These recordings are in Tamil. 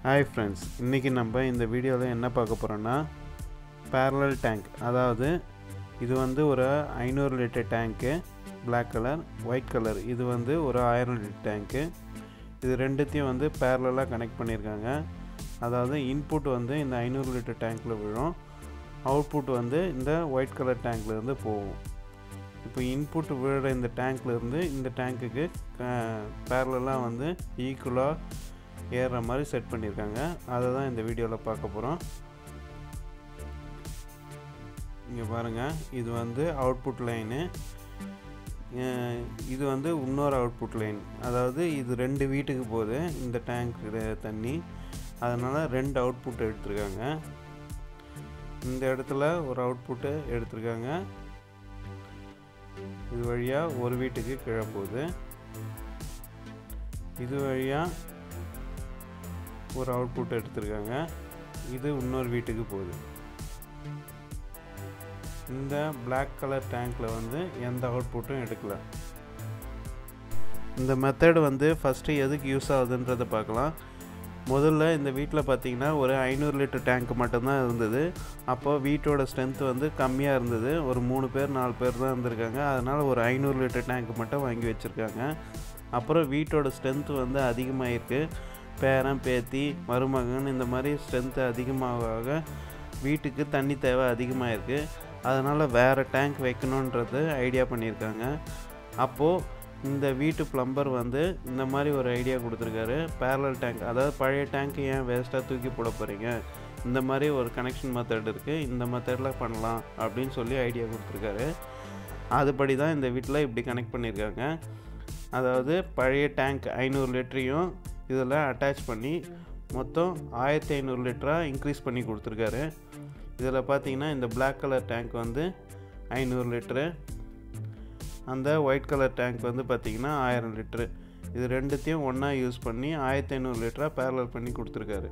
ஹாய் ஃப்ரெண்ட்ஸ் இன்றைக்கி நம்ம இந்த வீடியோவில் என்ன பார்க்க போகிறோன்னா parallel டேங்க் அதாவது இது வந்து ஒரு ஐநூறு litre tank Black colour white colour இது வந்து ஒரு ஆயிரம் லிட்டர் டேங்க்கு இது ரெண்டுத்தையும் வந்து பேரலாக கனெக்ட் பண்ணியிருக்காங்க அதாவது இன்புட் வந்து இந்த ஐநூறு லிட்டர் டேங்க்கில் விழும் அவுட்புட் வந்து இந்த ஒயிட் கலர் டேங்க்லேருந்து போகும் இப்போ இன்புட் விழுற இந்த டேங்க்லேருந்து இந்த டேங்க்குக்கு பேரலாக வந்து ஈக்குவலாக ஏறுற மாதிரி செட் பண்ணியிருக்காங்க அதை தான் இந்த வீடியோவில் பார்க்க போகிறோம் இங்கே பாருங்கள் இது வந்து அவுட்புட் லைனு இது வந்து இன்னொரு அவுட்புட் லைன் அதாவது இது ரெண்டு வீட்டுக்கு போகுது இந்த டேங்க் தண்ணி அதனால் ரெண்டு அவுட்புட் எடுத்திருக்காங்க இந்த இடத்துல ஒரு அவுட்புட்டு எடுத்திருக்காங்க இது வழியாக ஒரு வீட்டுக்கு கீழே போகுது இது வழியாக ஒரு அவுட்புட் எடுத்திருக்காங்க இது இன்னொரு வீட்டுக்கு போகுது இந்த Black கலர் டேங்க்கில் வந்து எந்த அவுட்புட்டும் எடுக்கல இந்த மெத்தட் வந்து ஃபஸ்ட்டு எதுக்கு யூஸ் ஆகுதுன்றதை பார்க்கலாம் முதல்ல இந்த வீட்டில் பார்த்தீங்கன்னா ஒரு ஐநூறு லிட்டர் டேங்க் மட்டும்தான் இருந்தது அப்போ வீட்டோட ஸ்ட்ரென்த் வந்து கம்மியாக இருந்தது ஒரு மூணு பேர் நாலு பேர் தான் இருந்திருக்காங்க அதனால் ஒரு ஐநூறு லிட்டர் டேங்க் மட்டும் வாங்கி வச்சுருக்காங்க அப்புறம் வீட்டோட ஸ்ட்ரென்த் வந்து அதிகமாகிருக்கு பேரன் பேத்தி மருமகன் இந்த மாதிரி ஸ்ட்ரென்த்து அதிகமாக வீட்டுக்கு தண்ணி தேவை அதிகமாக இருக்குது அதனால் வேறு டேங்க் வைக்கணுன்றது ஐடியா பண்ணியிருக்காங்க அப்போது இந்த வீட்டு ப்ளம்பர் வந்து இந்த மாதிரி ஒரு ஐடியா கொடுத்துருக்காரு பேரலல் டேங்க் அதாவது பழைய டேங்க் ஏன் வேஸ்ட்டாக தூக்கி போட போகிறீங்க இந்த மாதிரி ஒரு கனெக்ஷன் மெத்தட் இருக்குது இந்த மெத்தடில் பண்ணலாம் அப்படின்னு சொல்லி ஐடியா கொடுத்துருக்காரு அதுபடி தான் இந்த வீட்டில் இப்படி கனெக்ட் பண்ணியிருக்காங்க அதாவது பழைய டேங்க் ஐநூறு லிட்டரையும் இதில் அட்டாச் பண்ணி மொத்தம் ஆயிரத்தி ஐநூறு லிட்டராக இன்க்ரீஸ் பண்ணி கொடுத்துருக்காரு இதில் பார்த்தீங்கன்னா இந்த Black கலர் டேங்க் வந்து ஐநூறு லிட்ரு அந்த ஒயிட் கலர் டேங்க் வந்து பார்த்திங்கன்னா ஆயிரம் லிட்ரு இது ரெண்டுத்தையும் ஒன்றா யூஸ் பண்ணி ஆயிரத்தி ஐநூறு லிட்டராக பேரலல் பண்ணி கொடுத்துருக்காரு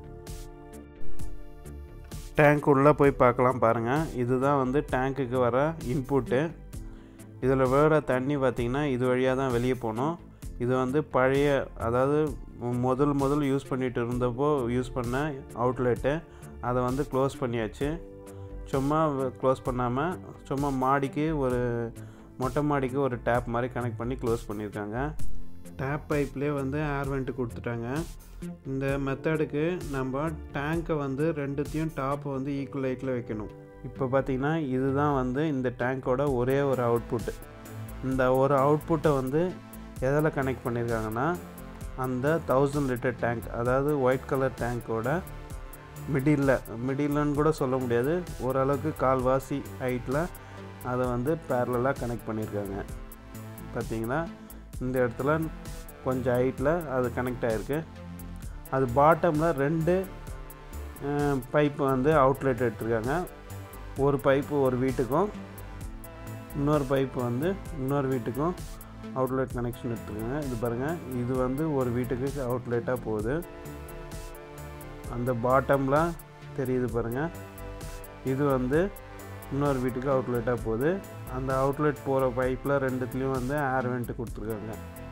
டேங்க் உள்ளே போய் பார்க்கலாம் பாருங்கள் இதுதான் வந்து டேங்க்குக்கு வர இன்புட்டு இதில் வேற தண்ணி பார்த்திங்கன்னா இது வழியாக தான் வெளியே போகணும் இது வந்து பழைய அதாவது முதல் முதல் யூஸ் பண்ணிட்டு இருந்தப்போ யூஸ் பண்ண அவுட்லெட்டு அதை வந்து க்ளோஸ் பண்ணியாச்சு சும்மா க்ளோஸ் பண்ணாமல் சும்மா மாடிக்கு ஒரு மொட்டை மாடிக்கு ஒரு டேப் மாதிரி கனெக்ட் பண்ணி க்ளோஸ் பண்ணியிருக்காங்க டேப் பைப்லேயே வந்து ஏர் வெண்ட்டு கொடுத்துட்டாங்க இந்த மெத்தடுக்கு நம்ம டேங்க்கை வந்து ரெண்டுத்தையும் டாப்பை வந்து ஈக்குவல் ஹைட்டில் வைக்கணும் இப்போ பார்த்தீங்கன்னா இதுதான் வந்து இந்த டேங்க்கோட ஒரே ஒரு அவுட்புட்டு இந்த ஒரு அவுட்புட்டை வந்து எதில் கனெக்ட் பண்ணியிருக்காங்கன்னா அந்த தௌசண்ட் லிட்டர் டேங்க் அதாவது ஒயிட் கலர் டேங்க்கோட மிடில் மிடில்னு கூட சொல்ல முடியாது ஓரளவுக்கு கால்வாசி ஹைட்டில் அதை வந்து பேரலாக கனெக்ட் பண்ணியிருக்காங்க பார்த்தீங்கன்னா இந்த இடத்துல கொஞ்சம் ஹைட்டில் அது கனெக்ட் ஆகிருக்கு அது பாட்டமில் ரெண்டு பைப்பு வந்து அவுட்லெட் எடுத்திருக்காங்க ஒரு பைப்பு ஒரு வீட்டுக்கும் இன்னொரு பைப்பு வந்து இன்னொரு வீட்டுக்கும் அவுட்லெட் கனெக்ஷன் எடுத்துருக்காங்க இது பாருங்கள் இது வந்து ஒரு வீட்டுக்கு அவுட்லெட்டாக போகுது அந்த பாட்டமில் தெரியுது பாருங்கள் இது வந்து இன்னொரு வீட்டுக்கு அவுட்லெட்டாக போகுது அந்த அவுட்லெட் போகிற பைப்பில் ரெண்டுத்துலேயும் வந்து ஏர் வெண்ட்டு கொடுத்துருக்காங்க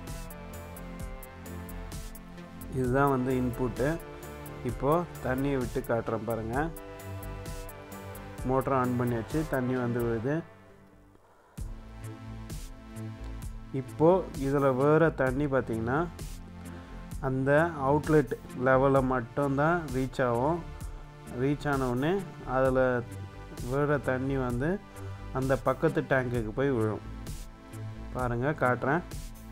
இதுதான் வந்து இன்புட்டு இப்போது தண்ணியை விட்டு காட்டுறேன் பாருங்கள் மோட்டரை ஆன் பண்ணி வச்சு தண்ணி வந்து விழுது இப்போது இதில் வேறு தண்ணி பார்த்திங்கன்னா அந்த அவுட்லெட் லெவலில் மட்டும்தான் ரீச் ஆகும் ரீச் ஆனவுடனே அதில் விழுற தண்ணி வந்து அந்த பக்கத்து டேங்குக்கு போய் விழும் பாருங்கள் காட்டுறேன்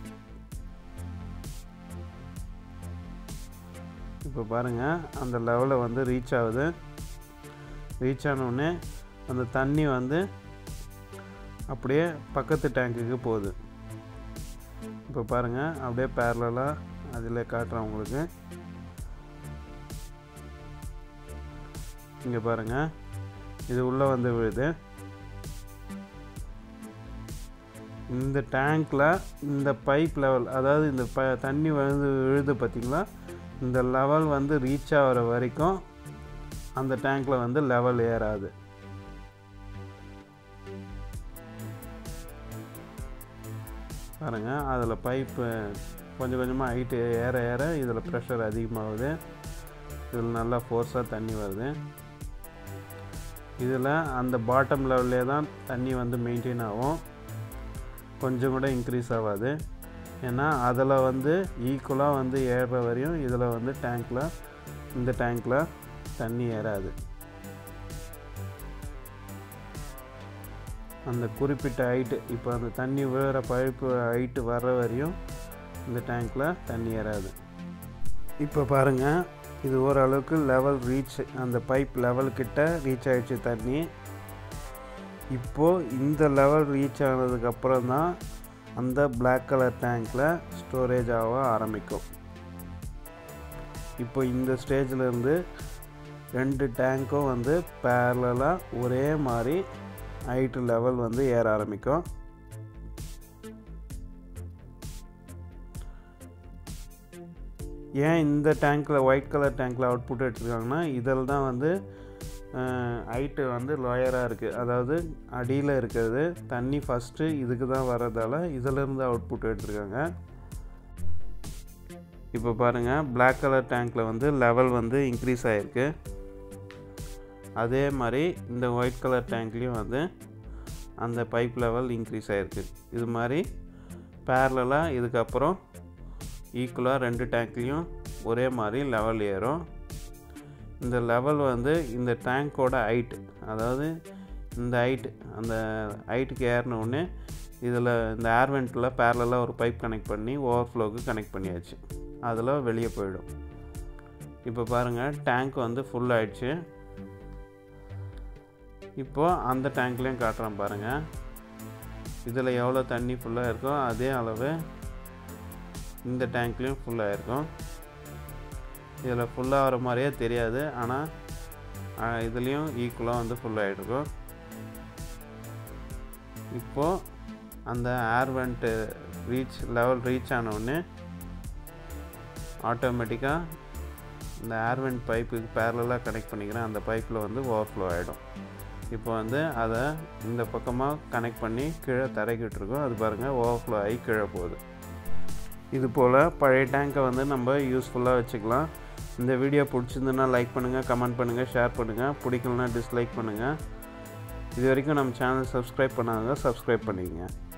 இப்போ பாருங்கள் அந்த லெவலில் வந்து ரீச் ஆகுது ரீச் ஆனவுடனே அந்த தண்ணி வந்து அப்படியே பக்கத்து டேங்குக்கு போகுது இப்போ பாருங்கள் அப்படியே பேரலாக அதில் காட்டுறேன் உங்களுக்கு இங்கே பாருங்கள் இது உள்ளே வந்து விழுது இந்த டேங்க்கில் இந்த பைப் லெவல் அதாவது இந்த ப தண்ணி வந்து விழுது பார்த்திங்களா இந்த லெவல் வந்து ரீச் ஆகிற வரைக்கும் அந்த டேங்க்கில் வந்து லெவல் ஏறாது பாருங்கள் அதில் பைப்பு கொஞ்சம் கொஞ்சமாக ஹைட்டு ஏற ஏற இதில் ப்ரெஷர் அதிகமாகுது இதில் நல்லா ஃபோர்ஸாக தண்ணி வருது இதில் அந்த பாட்டம் லெவல்லே தான் தண்ணி வந்து மெயின்டைன் ஆகும் கொஞ்சம் கூட இன்க்ரீஸ் ஆகாது ஏன்னா அதில் வந்து ஈக்குவலாக வந்து ஏறுற வரையும் இதில் வந்து டேங்க்கில் இந்த டேங்க்கில் தண்ணி ஏறாது அந்த குறிப்பிட்ட ஹைட்டு இப்போ அந்த தண்ணி விழுற பைப்பு ஹைட்டு வர்ற வரையும் இந்த டேங்க்கில் தண்ணி ஏறாது இப்போ பாருங்கள் இது ஓரளவுக்கு லெவல் ரீச் அந்த பைப் லெவல் கிட்ட ரீச் ஆகிடுச்சு தண்ணி இப்போது இந்த லெவல் ரீச் ஆனதுக்கப்புறம் தான் அந்த பிளாக் கலர் டேங்க்கில் ஸ்டோரேஜ் ஆக ஆரம்பிக்கும் இப்போ இந்த ஸ்டேஜில் இருந்து ரெண்டு டேங்க்கும் வந்து பேரலாக ஒரே மாதிரி ஹைட்டு லெவல் வந்து ஏற ஆரம்பிக்கும் ஏன் இந்த டேங்க்கில் ஒயிட் கலர் டேங்க்கில் அவுட்புட் எடுத்துருக்காங்கன்னா இதில் தான் வந்து ஹைட்டு வந்து லோயராக இருக்குது அதாவது அடியில் இருக்கிறது தண்ணி ஃபஸ்ட்டு இதுக்கு தான் வர்றதால இதிலேருந்து அவுட்புட் எடுத்துருக்காங்க இப்போ பாருங்கள் பிளாக் கலர் டேங்க்கில் வந்து லெவல் வந்து இன்க்ரீஸ் ஆகிருக்கு அதே மாதிரி இந்த ஒயிட் கலர் டேங்க்லேயும் வந்து அந்த பைப் லெவல் இன்க்ரீஸ் ஆகிருக்கு இது மாதிரி பேரலாக இதுக்கப்புறம் ஈக்குவலாக ரெண்டு டேங்க்லேயும் ஒரே மாதிரி லெவல் ஏறும் இந்த லெவல் வந்து இந்த டேங்க்கோட ஹைட் அதாவது இந்த ஹைட் அந்த ஹைட்டுக்கு ஏறினோடனே இதில் இந்த ஏர்வெண்ட்டில் பேரலாக ஒரு பைப் கனெக்ட் பண்ணி ஓவர்ஃப்ளோவுக்கு கனெக்ட் பண்ணியாச்சு அதில் வெளியே போயிடும் இப்போ பாருங்கள் டேங்க் வந்து ஃபுல் ஆயிடுச்சு இப்போது அந்த டேங்க்லேயும் காட்டுறேன் பாருங்கள் இதில் எவ்வளோ தண்ணி ஃபுல்லாக இருக்கோ அதே அளவு இந்த டேங்க்லேயும் ஃபுல்லாக இருக்கும் இதில் ஃபுல்லாக வர மாதிரியே தெரியாது ஆனால் இதுலேயும் ஈக்குவலாக வந்து ஃபுல்லாகிட்ருக்கும் இப்போது அந்த air vent reach level reach ஆனவுடனே ஆட்டோமேட்டிக்காக இந்த ஏர்வெண்ட் பைப்புக்கு பேரலாக கனெக்ட் பண்ணிக்கிறேன் அந்த பைப்பில் வந்து ஓவர்ஃப்ளோ ஆகிடும் இப்போ வந்து அதை இந்த பக்கமாக கனெக்ட் பண்ணி கீழே தரைக்கிட்டு இருக்கோம் அது பாருங்கள் ஓவர்ஃப்ளோ ஆகி கீழே போகுது இது போல் பழைய டேங்க்கை வந்து நம்ம யூஸ்ஃபுல்லாக வச்சுக்கலாம் இந்த வீடியோ பிடிச்சிருந்துன்னா லைக் பண்ணுங்கள் கமெண்ட் பண்ணுங்கள் ஷேர் பண்ணுங்கள் பிடிக்கலனா டிஸ்லைக் பண்ணுங்கள் இது வரைக்கும் நம்ம சேனல் சப்ஸ்கிரைப் பண்ணாங்க சப்ஸ்கிரைப் பண்ணிக்கங்க